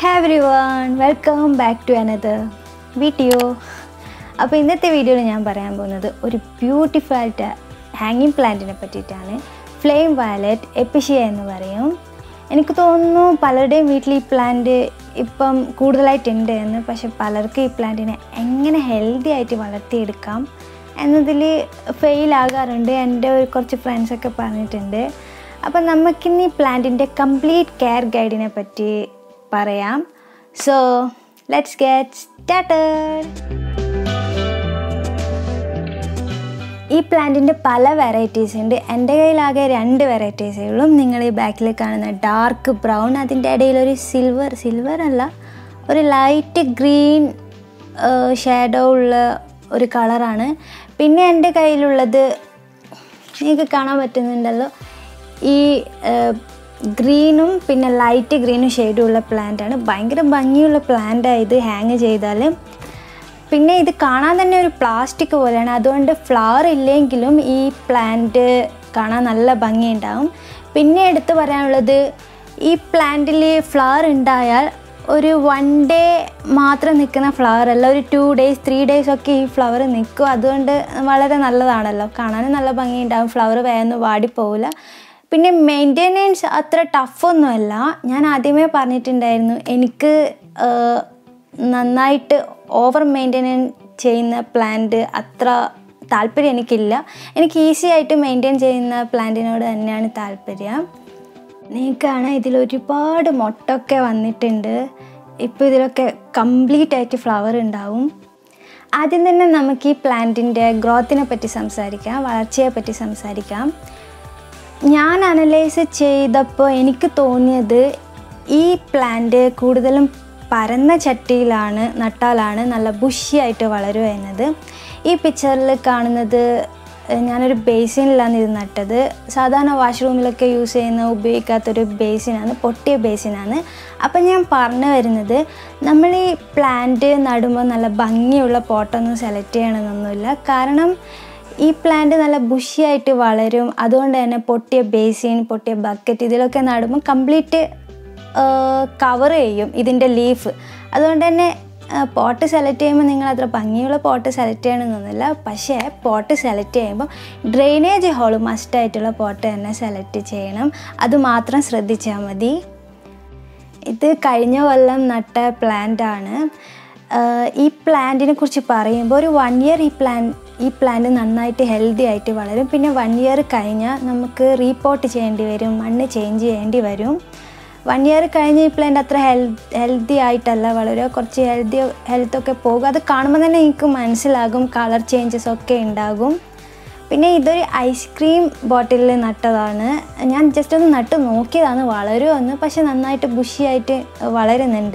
hi everyone welcome back to another video അപ്പോൾ ഇന്നത്തെ വീഡിയോയിൽ ഞാൻ പറയാൻ പോകുന്നത് ഒരു ബ്യൂട്ടിഫുൾ ആയിട്ട് ഹാങ്ങിങ് പ്ലാന്റിനെ പറ്റിയിട്ടാണ് ഫ്ലെയിം വയലറ്റ് എപ്പിഷിയ എന്ന് പറയും എനിക്ക് തോന്നുന്നു പലരുടെയും വീട്ടിൽ ഈ പ്ലാന്റ് ഇപ്പം കൂടുതലായിട്ടുണ്ട് എന്ന് പക്ഷെ പലർക്കും ഈ പ്ലാന്റിനെ എങ്ങനെ ഹെൽത്തി ആയിട്ട് വളർത്തിയെടുക്കാം എന്നതിൽ ഫെയിൽ ആകാറുണ്ട് എൻ്റെ ഒരു കുറച്ച് ഫ്രണ്ട്സൊക്കെ പറഞ്ഞിട്ടുണ്ട് അപ്പം നമുക്കിന്ന് ഈ പ്ലാന്റിൻ്റെ കംപ്ലീറ്റ് കെയർ ഗൈഡിനെ പറ്റി പറയാം സോ ലെറ്റ്സ് ഗെറ്റ് സ്റ്റാർട്ടഡ് ഈ പ്ലാന്റിൻ്റെ പല വെറൈറ്റീസ് ഉണ്ട് എൻ്റെ കയ്യിലാകെ രണ്ട് വെറൈറ്റീസേ ഉള്ളൂ നിങ്ങൾ ഈ ബാക്കിൽ കാണുന്ന ഡാർക്ക് ബ്രൗൺ അതിൻ്റെ ഇടയിൽ ഒരു സിൽവർ സിൽവർ അല്ല ഒരു ലൈറ്റ് ഗ്രീൻ ഷാഡോ ഉള്ള ഒരു കളറാണ് പിന്നെ എൻ്റെ കയ്യിലുള്ളത് നിങ്ങൾക്ക് കാണാൻ പറ്റുന്നുണ്ടല്ലോ ഈ ഗ്രീനും പിന്നെ ലൈറ്റ് ഗ്രീനും ഷെയ്ഡും ഉള്ള പ്ലാന്റാണ് ഭയങ്കര ഭംഗിയുള്ള പ്ലാന്റാണ് ഇത് ഹാങ് ചെയ്താൽ പിന്നെ ഇത് കാണാൻ തന്നെ ഒരു പ്ലാസ്റ്റിക് പോലെയാണ് അതുകൊണ്ട് ഫ്ലവർ ഇല്ലെങ്കിലും ഈ പ്ലാന്റ് കാണാൻ നല്ല ഭംഗിയുണ്ടാവും പിന്നെ എടുത്തു പറയാനുള്ളത് ഈ പ്ലാന്റിൽ ഫ്ലവർ ഉണ്ടായാൽ ഒരു വൺ ഡേ മാത്രം നിൽക്കുന്ന ഫ്ലവർ അല്ല ഒരു ടു ഡേയ്സ് ത്രീ ഡേയ്സ് ഒക്കെ ഈ ഫ്ലവർ നിൽക്കും അതുകൊണ്ട് വളരെ നല്ലതാണല്ലോ കാണാനും നല്ല ഭംഗിയുണ്ടാവും ഫ്ലവർ വേഗം വാടിപ്പോവില്ല പിന്നെ മെയിൻ്റെനൻസ് അത്ര ടഫൊന്നുമല്ല ഞാൻ ആദ്യമേ പറഞ്ഞിട്ടുണ്ടായിരുന്നു എനിക്ക് നന്നായിട്ട് ഓവർ മെയിൻ്റെനൻസ് ചെയ്യുന്ന പ്ലാന്റ് അത്ര താല്പര്യം എനിക്കില്ല എനിക്ക് ഈസി ആയിട്ട് മെയിൻറ്റെയിൻ ചെയ്യുന്ന പ്ലാന്റിനോട് തന്നെയാണ് താല്പര്യം നിങ്ങൾക്കാണ് ഇതിൽ ഒരുപാട് മൊട്ടൊക്കെ വന്നിട്ടുണ്ട് ഇപ്പോൾ ഇതിലൊക്കെ കംപ്ലീറ്റ് ആയിട്ട് ഫ്ലവർ ഉണ്ടാവും ആദ്യം തന്നെ നമുക്ക് ഈ പ്ലാന്റിൻ്റെ ഗ്രോത്തിനെ പറ്റി സംസാരിക്കാം വളർച്ചയെ പറ്റി സംസാരിക്കാം ഞാൻ അനലൈസ് ചെയ്തപ്പോൾ എനിക്ക് തോന്നിയത് ഈ പ്ലാന്റ് കൂടുതലും പരന്ന ചട്ടിയിലാണ് നട്ടാലാണ് നല്ല ബുഷിയായിട്ട് വളരുക എന്നത് ഈ പിക്ചറിൽ കാണുന്നത് ഞാനൊരു ബേസിനിലാണ് ഇത് നട്ടത് സാധാരണ വാഷ്റൂമിലൊക്കെ യൂസ് ചെയ്യുന്ന ഉപയോഗിക്കാത്തൊരു ബേസിനാണ് പൊട്ടിയ ബേസിനാണ് അപ്പം ഞാൻ പറഞ്ഞു വരുന്നത് നമ്മൾ ഈ പ്ലാന്റ് നടുമ്പോൾ നല്ല ഭംഗിയുള്ള പോട്ടൊന്നും സെലക്ട് ചെയ്യണമെന്നൊന്നുമില്ല കാരണം ഈ പ്ലാന്റ് നല്ല ബുഷിയായിട്ട് വളരും അതുകൊണ്ട് തന്നെ പൊട്ടിയ ബേസിൻ പൊട്ടിയ ബക്കറ്റ് ഇതിലൊക്കെ നടുമ്പോൾ കംപ്ലീറ്റ് കവർ ചെയ്യും ഇതിൻ്റെ ലീഫ് അതുകൊണ്ട് തന്നെ പോട്ട് സെലക്ട് ചെയ്യുമ്പോൾ നിങ്ങൾ അത്ര ഭംഗിയുള്ള പോട്ട് സെലക്ട് ചെയ്യണമെന്നൊന്നുമില്ല പക്ഷേ പോട്ട് സെലക്ട് ചെയ്യുമ്പോൾ ഡ്രെയിനേജ് ഹോൾ മസ്റ്റായിട്ടുള്ള പോട്ട് തന്നെ സെലക്ട് ചെയ്യണം അത് മാത്രം ശ്രദ്ധിച്ചാൽ മതി ഇത് കഴിഞ്ഞ കൊല്ലം നട്ട പ്ലാന്റ് ആണ് ഈ പ്ലാന്റിനെ കുറിച്ച് പറയുമ്പോൾ ഒരു വൺ ഇയർ ഈ പ്ലാൻ ഈ പ്ലാന്റ് നന്നായിട്ട് ഹെൽത്തി ആയിട്ട് വളരും പിന്നെ വൺ ഇയർ കഴിഞ്ഞാൽ നമുക്ക് റീപോർട്ട് ചെയ്യേണ്ടി വരും മണ്ണ് ചേഞ്ച് ചെയ്യേണ്ടി വരും വൺ ഇയർ കഴിഞ്ഞ് ഈ പ്ലാന്റ് അത്ര ഹെൽ ഹെൽത്തി ആയിട്ടല്ല വളരെ കുറച്ച് ഹെൽത്തി ഹെൽത്തൊക്കെ പോകും അത് കാണുമ്പോൾ തന്നെ എനിക്ക് മനസ്സിലാകും കളർ ചേഞ്ചസ് ഒക്കെ ഉണ്ടാകും പിന്നെ ഇതൊരു ഐസ്ക്രീം ബോട്ടിലിൽ നട്ടതാണ് ഞാൻ ജസ്റ്റ് ഒന്ന് നട്ട് നോക്കിയതാണ് വളരുമെന്ന് പക്ഷെ നന്നായിട്ട് ബുഷിയായിട്ട് വളരുന്നുണ്ട്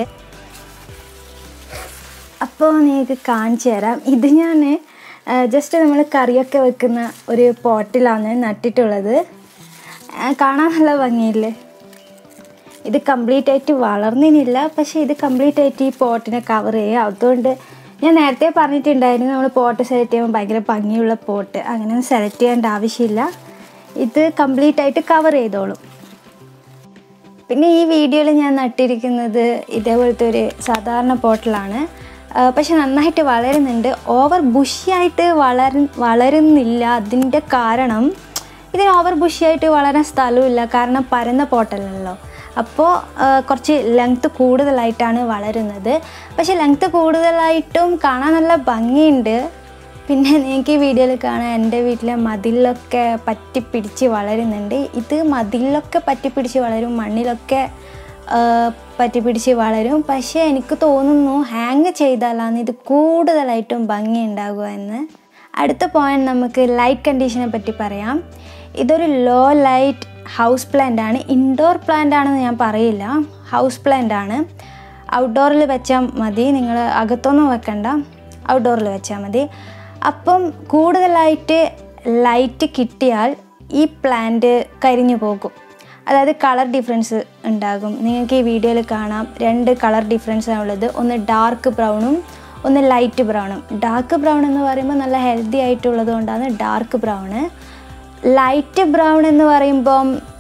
അപ്പോൾ നിങ്ങൾക്ക് കാണിച്ചു തരാം ഇത് ഞാൻ ജസ്റ്റ് നമ്മൾ കറിയൊക്കെ വെക്കുന്ന ഒരു പോട്ടിലാണ് നട്ടിട്ടുള്ളത് കാണാൻ നല്ല ഭംഗിയില്ലേ ഇത് കംപ്ലീറ്റ് ആയിട്ട് വളർന്നിനില്ല പക്ഷേ ഇത് കംപ്ലീറ്റ് ആയിട്ട് ഈ പോട്ടിനെ കവർ ചെയ്യുക അതുകൊണ്ട് ഞാൻ നേരത്തെ പറഞ്ഞിട്ടുണ്ടായിരുന്നു നമ്മൾ പോട്ട് സെലക്ട് ചെയ്യുമ്പോൾ ഭയങ്കര ഭംഗിയുള്ള പോട്ട് അങ്ങനെ സെലക്ട് ചെയ്യേണ്ട ആവശ്യമില്ല ഇത് കംപ്ലീറ്റ് ആയിട്ട് കവർ ചെയ്തോളും പിന്നെ ഈ വീഡിയോയിൽ ഞാൻ നട്ടിരിക്കുന്നത് ഇതേപോലത്തെ ഒരു സാധാരണ പോട്ടിലാണ് പക്ഷെ നന്നായിട്ട് വളരുന്നുണ്ട് ഓവർ ബുഷിയായിട്ട് വളര വളരുന്നില്ല അതിൻ്റെ കാരണം ഇതിന് ഓവർ ബുഷിയായിട്ട് വളരാൻ സ്ഥലമില്ല കാരണം പരന്ന പോട്ടല്ലല്ലോ അപ്പോൾ കുറച്ച് ലെങ്ത്ത് കൂടുതലായിട്ടാണ് വളരുന്നത് പക്ഷെ ലെങ്ത്ത് കൂടുതലായിട്ടും കാണാൻ നല്ല ഭംഗിയുണ്ട് പിന്നെ നിങ്ങൾക്ക് ഈ വീഡിയോയിൽ കാണാൻ എൻ്റെ വീട്ടിലെ മതിലൊക്കെ പറ്റിപ്പിടിച്ച് വളരുന്നുണ്ട് ഇത് മതിലൊക്കെ പറ്റിപ്പിടിച്ച് വളരും മണ്ണിലൊക്കെ പറ്റിപ്പിടിച്ച് വളരും പക്ഷേ എനിക്ക് തോന്നുന്നു ഹാങ് ചെയ്താലാണ് ഇത് കൂടുതലായിട്ടും ഭംഗി ഉണ്ടാകുക എന്ന് അടുത്ത പോയിന്റ് നമുക്ക് ലൈറ്റ് കണ്ടീഷനെ പറ്റി പറയാം ഇതൊരു ലോ ലൈറ്റ് ഹൗസ് പ്ലാന്റ് ആണ് ഇൻഡോർ പ്ലാന്റ് ആണെന്ന് ഞാൻ പറയില്ല ഹൗസ് പ്ലാന്റ് ആണ് ഔട്ട്ഡോറിൽ വെച്ചാൽ മതി നിങ്ങൾ അകത്തൊന്നും വെക്കണ്ട ഔട്ട്ഡോറിൽ വെച്ചാൽ മതി അപ്പം കൂടുതലായിട്ട് ലൈറ്റ് കിട്ടിയാൽ ഈ പ്ലാന്റ് കരിഞ്ഞു പോകും അതായത് കളർ ഡിഫറൻസ് ഉണ്ടാകും നിങ്ങൾക്ക് ഈ വീഡിയോയിൽ കാണാം രണ്ട് കളർ ഡിഫറൻസാണ് ഉള്ളത് ഒന്ന് ഡാർക്ക് ബ്രൗണും ഒന്ന് ലൈറ്റ് ബ്രൗണും ഡാർക്ക് ബ്രൗൺ എന്ന് പറയുമ്പോൾ നല്ല ഹെൽത്തി ആയിട്ടുള്ളത് കൊണ്ടാണ് ഡാർക്ക് ബ്രൗണ് ലൈറ്റ് ബ്രൗൺ എന്ന് പറയുമ്പം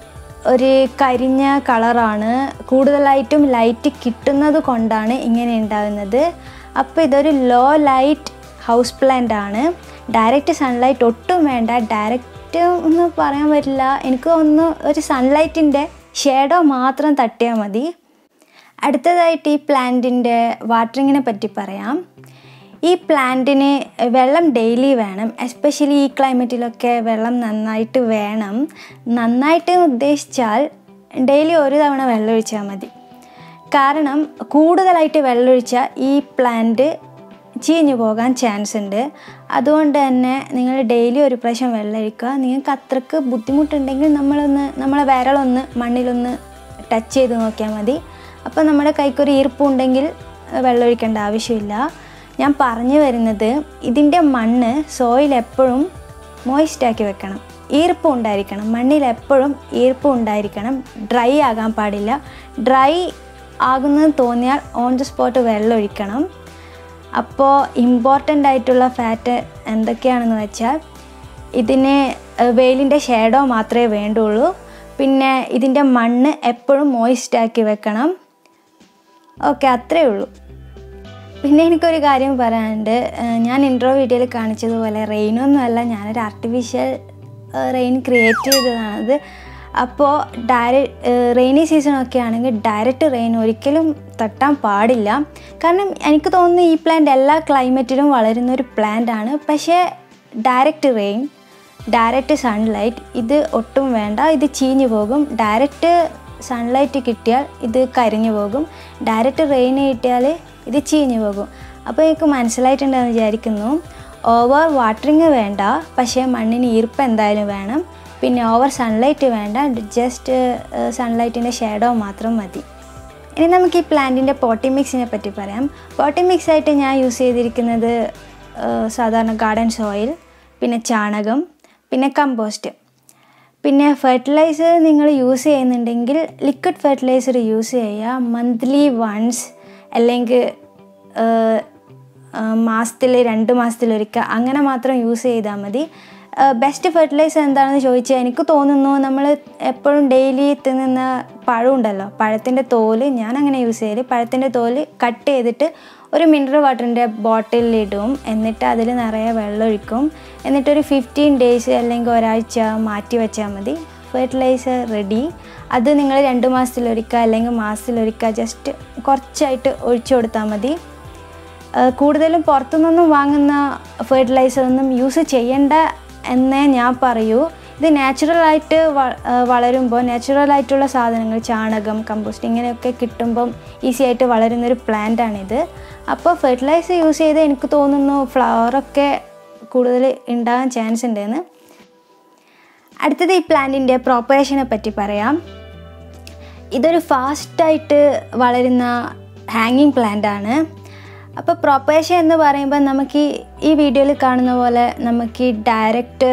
ഒരു കരിഞ്ഞ കളറാണ് കൂടുതലായിട്ടും ലൈറ്റ് കിട്ടുന്നത് കൊണ്ടാണ് ഇങ്ങനെ ഉണ്ടാകുന്നത് അപ്പോൾ ഇതൊരു ലോ ലൈറ്റ് ഹൗസ് പ്ലാന്റ് ആണ് ഡയറക്റ്റ് സൺലൈറ്റ് ഒട്ടും വേണ്ട ഡയറക്റ്റ് ഒന്നും പറയാൻ പറ്റില്ല എനിക്ക് തോന്നുന്നു ഒരു സൺലൈറ്റിൻ്റെ ഷേഡോ മാത്രം തട്ടിയാൽ മതി അടുത്തതായിട്ട് ഈ പ്ലാന്റിൻ്റെ വാട്ടറിങ്ങിനെ പറ്റി പറയാം ഈ പ്ലാന്റിന് വെള്ളം ഡെയിലി വേണം എസ്പെഷ്യലി ഈ ക്ലൈമറ്റിലൊക്കെ വെള്ളം നന്നായിട്ട് വേണം നന്നായിട്ട് ഉദ്ദേശിച്ചാൽ ഡെയിലി ഒരു തവണ വെള്ളം ഒഴിച്ചാൽ മതി കാരണം കൂടുതലായിട്ട് വെള്ളമൊഴിച്ചാൽ ഈ പ്ലാന്റ് ചീഞ്ഞു പോകാൻ ചാൻസ് ഉണ്ട് അതുകൊണ്ട് തന്നെ നിങ്ങൾ ഡെയിലി ഒരു പ്രാവശ്യം വെള്ളം ഒഴിക്കുക നിങ്ങൾക്ക് അത്രക്ക് ബുദ്ധിമുട്ടുണ്ടെങ്കിൽ നമ്മളൊന്ന് നമ്മളെ വിരളൊന്ന് മണ്ണിലൊന്ന് ടച്ച് ചെയ്ത് നോക്കിയാൽ മതി അപ്പോൾ നമ്മുടെ കൈക്കൊരു ഈർപ്പുണ്ടെങ്കിൽ വെള്ളം ഒഴിക്കേണ്ട ആവശ്യമില്ല ഞാൻ പറഞ്ഞു വരുന്നത് ഇതിൻ്റെ മണ്ണ് സോയിൽ എപ്പോഴും മോയിസ്റ്റാക്കി വെക്കണം ഈർപ്പം ഉണ്ടായിരിക്കണം മണ്ണിൽ എപ്പോഴും ഈർപ്പം ഉണ്ടായിരിക്കണം ഡ്രൈ ആകാൻ പാടില്ല ഡ്രൈ ആകുന്നത് തോന്നിയാൽ ഓൺ ദ സ്പോട്ട് വെള്ളം ഒഴിക്കണം അപ്പോൾ ഇമ്പോർട്ടൻ്റ് ആയിട്ടുള്ള ഫാറ്റ് എന്തൊക്കെയാണെന്ന് വെച്ചാൽ ഇതിന് വെയിലിൻ്റെ ഷേഡോ മാത്രമേ വേണ്ടുള്ളൂ പിന്നെ ഇതിൻ്റെ മണ്ണ് എപ്പോഴും മോയിസ്റ്റാക്കി വെക്കണം ഓക്കെ അത്രയേ ഉള്ളൂ പിന്നെ എനിക്കൊരു കാര്യം പറയാനുണ്ട് ഏഹ് ഞാൻ ഇൻട്രോ വീഡിയോയിൽ കാണിച്ചതുപോലെ റെയിനൊന്നുമല്ല ഞാനൊരു ആർട്ടിഫിഷ്യൽ റെയിൻ ക്രിയേറ്റ് ചെയ്തതാണത് അപ്പോൾ ഡയറക്റ്റ് റെയിനി സീസണൊക്കെ ആണെങ്കിൽ ഡയറക്റ്റ് റെയിൻ ഒരിക്കലും തട്ടാൻ പാടില്ല കാരണം എനിക്ക് തോന്നുന്നു ഈ പ്ലാന്റ് എല്ലാ ക്ലൈമറ്റിലും വളരുന്ന ഒരു പ്ലാന്റ് ആണ് പക്ഷേ ഡയറക്റ്റ് റെയിൻ ഡയറക്റ്റ് സൺലൈറ്റ് ഇത് ഒട്ടും വേണ്ട ഇത് ചീഞ്ഞു പോകും ഡയറക്റ്റ് സൺലൈറ്റ് കിട്ടിയാൽ ഇത് കരിഞ്ഞു പോകും ഡയറക്റ്റ് റെയിൻ കിട്ടിയാൽ ഇത് ചീഞ്ഞു പോകും അപ്പോൾ എനിക്ക് മനസ്സിലായിട്ടുണ്ടെന്ന് വിചാരിക്കുന്നു ഓവർ വാട്ടറിങ് വേണ്ട പക്ഷേ മണ്ണിന് ഈർപ്പം എന്തായാലും വേണം പിന്നെ ഓവർ സൺലൈറ്റ് വേണ്ട ജസ്റ്റ് സൺലൈറ്റിൻ്റെ ഷേഡോ മാത്രം മതി ഇനി നമുക്ക് ഈ പ്ലാന്റിൻ്റെ പോട്ടി മിക്സിനെ പറ്റി പറയാം പോട്ടി മിക്സ് ആയിട്ട് ഞാൻ യൂസ് ചെയ്തിരിക്കുന്നത് ഏഹ്, സാധാരണ ഗാർഡൻ സോയിൽ പിന്നെ ചാണകം പിന്നെ കമ്പോസ്റ്റ് പിന്നെ ഫെർട്ടിലൈസർ നിങ്ങൾ യൂസ് ചെയ്യുന്നുണ്ടെങ്കിൽ ലിക്വിഡ് ഫെർട്ടിലൈസർ യൂസ് ചെയ്യുക മന്ത്ലി വൺസ് അല്ലെങ്കിൽ മാസത്തിൽ രണ്ട് മാസത്തിലൊരിക്കൽ അങ്ങനെ മാത്രം യൂസ് ചെയ്താൽ മതി ബെസ്റ്റ് ഫെർട്ടിലൈസർ എന്താണെന്ന് ചോദിച്ചാൽ എനിക്ക് തോന്നുന്നു നമ്മൾ എപ്പോഴും ഡെയിലി തിന്നുന്ന പഴം ഉണ്ടല്ലോ പഴത്തിൻ്റെ തോല് ഞാൻ അങ്ങനെ യൂസ് ചെയ്യല് പഴത്തിൻ്റെ തോല് കട്ട് ചെയ്തിട്ട് ഒരു മിനറൽ വാട്ടറിൻ്റെ ബോട്ടിലിലിടും എന്നിട്ട് അതിൽ നിറയെ വെള്ളം ഒഴിക്കും എന്നിട്ടൊരു ഫിഫ്റ്റീൻ ഡേയ്സ് അല്ലെങ്കിൽ ഒരാഴ്ച മാറ്റി വെച്ചാൽ മതി ഫെർട്ടിലൈസർ റെഡി അത് നിങ്ങൾ രണ്ട് മാസത്തിലൊരിക്കൽ അല്ലെങ്കിൽ മാസത്തിലൊരിക്കൽ ജസ്റ്റ് കുറച്ചായിട്ട് ഒഴിച്ചു കൊടുത്താൽ മതി ഏഹ് കൂടുതലും പുറത്തുനിന്നൊന്നും വാങ്ങുന്ന ഫെർട്ടിലൈസർ ഒന്നും യൂസ് ചെയ്യണ്ട എന്നേ ഞാൻ പറയൂ ഇത് നാച്ചുറലായിട്ട് വളരുമ്പോൾ നാച്ചുറലായിട്ടുള്ള സാധനങ്ങൾ ചാണകം കമ്പോസ്റ്റ് ഇങ്ങനെയൊക്കെ കിട്ടുമ്പം ഈസി ആയിട്ട് വളരുന്നൊരു പ്ലാന്റാണിത് അപ്പോൾ ഫെർട്ടിലൈസർ യൂസ് ചെയ്ത് എനിക്ക് തോന്നുന്നു ഫ്ലവറൊക്കെ കൂടുതൽ ഉണ്ടാകാൻ ചാൻസ് ഉണ്ടെന്ന് അടുത്തത് ഈ പ്ലാന്റിൻ്റെ പ്രോപ്പറേഷനെ പറ്റി പറയാം ഇതൊരു ഫാസ്റ്റായിട്ട് വളരുന്ന ഹാങ്ങിങ് പ്ലാന്റ് ആണ് അപ്പോൾ പ്രൊപ്പേഷൻ എന്ന് പറയുമ്പോൾ നമുക്ക് ഈ- ഈ വീഡിയോയിൽ കാണുന്ന പോലെ നമുക്ക് ഈ ഡയറക്റ്റ്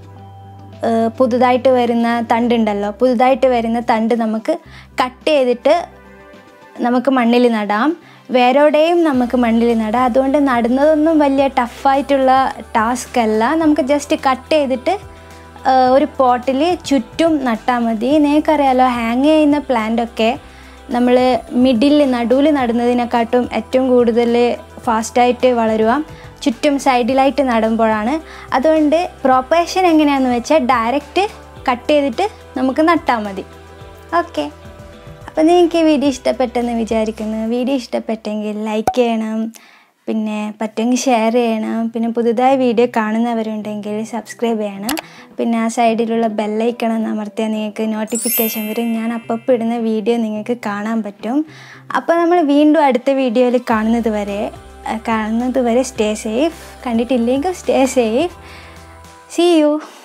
പുതുതായിട്ട് വരുന്ന തണ്ടുണ്ടല്ലോ പുതുതായിട്ട് വരുന്ന തണ്ട് നമുക്ക് കട്ട് ചെയ്തിട്ട് നമുക്ക് മണ്ണിൽ നടാം വേരോടെയും നമുക്ക് മണ്ണിൽ നടാം അതുകൊണ്ട് നടുന്നതൊന്നും വലിയ ടഫായിട്ടുള്ള ടാസ്ക് അല്ല നമുക്ക് ജസ്റ്റ് കട്ട് ചെയ്തിട്ട് ആ, ഒരു പോട്ടിൽ ചുറ്റും നട്ടാൽ മതി നിങ്ങൾക്കറിയാലോ ഹാങ് ചെയ്യുന്ന പ്ലാന്റൊക്കെ നമ്മൾ മിഡിൽ നടുവിൽ നടുന്നതിനെക്കാട്ടും ഏറ്റവും കൂടുതൽ ഫാസ്റ്റായിട്ട് വളരുക ചുറ്റും സൈഡിലായിട്ട് നടുമ്പോഴാണ് അതുകൊണ്ട് പ്രോപ്പറേഷൻ എങ്ങനെയാണെന്ന് വെച്ചാൽ ഡയറക്റ്റ് കട്ട് ചെയ്തിട്ട് നമുക്ക് നട്ടാൽ മതി ഓക്കെ അപ്പോൾ നിങ്ങൾക്ക് ഈ വീഡിയോ ഇഷ്ടപ്പെട്ടെന്ന് വിചാരിക്കുന്നു വീഡിയോ ഇഷ്ടപ്പെട്ടെങ്കിൽ ലൈക്ക് ചെയ്യണം പിന്നെ പറ്റുമെങ്കിൽ ഷെയർ ചെയ്യണം പിന്നെ പുതുതായി വീഡിയോ കാണുന്നവരുണ്ടെങ്കിൽ സബ്സ്ക്രൈബ് ചെയ്യണം പിന്നെ ആ സൈഡിലുള്ള ബെല്ലൈക്കണം അമർത്തിയാൽ നിങ്ങൾക്ക് നോട്ടിഫിക്കേഷൻ വരും ഞാൻ അപ്പോൾ ഇടുന്ന വീഡിയോ നിങ്ങൾക്ക് കാണാൻ പറ്റും അപ്പോൾ നമ്മൾ വീണ്ടും അടുത്ത വീഡിയോയിൽ കാണുന്നത് വരെ കാണുന്നത് വരെ സ്റ്റേ സേഫ് കണ്ടിട്ടില്ലെങ്കിൽ സ്റ്റേ സേഫ് സി യു